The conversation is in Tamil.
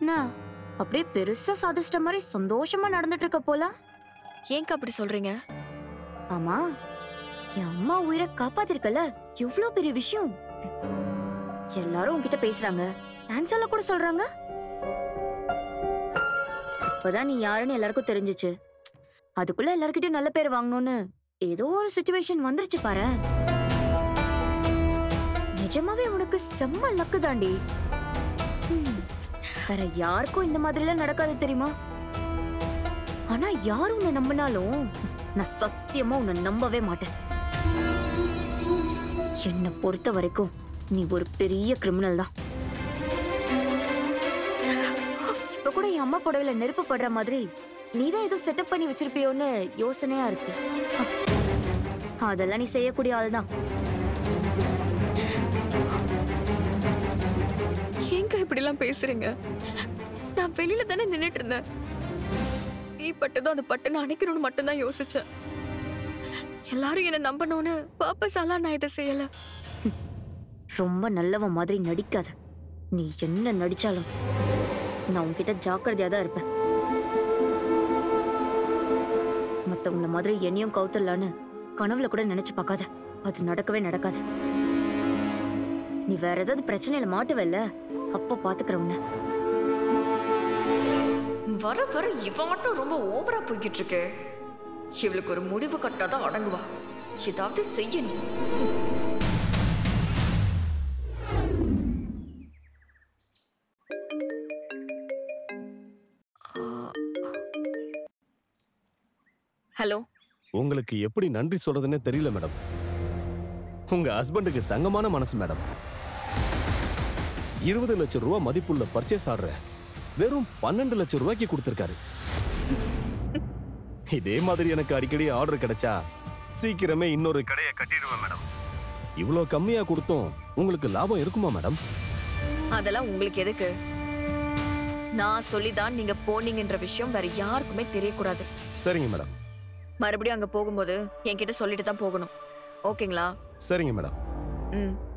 என்ன அப்படியே பெருசா சாதிச்சிட்ட மாதிரி சந்தோஷமா நடந்துட்டு இருக்க போல ஏங்க அப்படி சொல்றீங்க ஆமா என் அம்மா உயிரை காப்பாத்திருக்கல எவ்வளவு பெரிய விஷயம் எல்லாரும் உன்கிட்ட பேசுறாங்க டான்ஸ் கூட சொல்றாங்க இப்பதான் நீ யாருன்னு எல்லாருக்கும் தெரிஞ்சுச்சு அதுக்குள்ள எல்லார்கிட்டயும் நல்ல பேர் வாங்கணும்னு ஏதோ ஒரு சுச்சுவேஷன் வந்துருச்சு பாரு நிஜமாவே உனக்கு செம்ம லக்கு தாண்டி ஹம், வேற யாருக்கும் இந்த மாதிரி எல்லாம் நடக்காது தெரியுமா ஆனா யார் உன்னை நம்பினாலும் நான் சத்தியமா உன்னை நம்பவே மாட்டேன் என்னை பொறுத்த வரைக்கும் நீ ஒரு பெரிய கிரிமினல் தான் இப்ப கூட என் அம்மா புடவையில நெருப்பு படுற மாதிரி நீதான் ஏதோ செட்டப் பண்ணி வச்சிருப்பியோன்னு யோசனையா இருக்கு அதெல்லாம் நீ செய்யக்கூடிய ஆள் தான் ஏங்க இப்படி எல்லாம் பேசுறீங்க நான் வெளியில தானே நின்னுட்டு இருந்தேன் தீ பட்டதும் அந்த பட்டுன்னு அணைக்கணும்னு மட்டும்தான் யோசிச்சேன் எல்லாரும் என்ன நம்பணும்னு பர்பஸாலாம் நான் இதை செய்யல ரொம்ப நல்லவன் மாதிரி நடிக்காத நீ என்ன நடிச்சாலும் நான் உன்கிட்ட ஜாக்கிரதையா தான் இருப்பேன் மத்தவங்கள மாதிரி என்னையும் கவுத்துடலான்னு கனவுல கூட நினைச்சு பார்க்காத அது நடக்கவே நடக்காது நீ வேற ஏதாவது பிரச்சனையில மாட்டுவல்ல அப்ப பாத்துக்கிற உன்னை வர வர இவாட்டும் ரொம்ப ஓவரா போய்கிட்டு இருக்கு இவளுக்கு ஒரு முடிவு கட்டாதான் அடங்குவா ஏதாவது செய்யணும் ஹலோ உங்களுக்கு எப்படி நன்றி சொல்றதுன்னே தெரியல மேடம் உங்க ஹஸ்பண்டுக்கு தங்கமான மனசு மேடம் இருபது லட்சம் ரூபாய் மதிப்புள்ள பர்ச்சேஸ் ஆர்டர் வெறும் பன்னெண்டு லட்சம் ரூபாய்க்கு கொடுத்திருக்காரு இதே மாதிரி எனக்கு அடிக்கடி ஆர்டர் கிடைச்சா சீக்கிரமே இன்னொரு கடையை கட்டிடுவேன் மேடம் இவ்வளோ கம்மியா கொடுத்தும் உங்களுக்கு லாபம் இருக்குமா மேடம் அதெல்லாம் உங்களுக்கு எதுக்கு நான் சொல்லிதான் நீங்க போனீங்கன்ற விஷயம் வேற யாருக்குமே தெரியக்கூடாது சரிங்க மேடம் மறுபடியும் அங்க போகும்போது என்கிட்ட சொல்லிட்டு தான் போகணும் ஓகேங்களா சரிங்க மேடம் ம்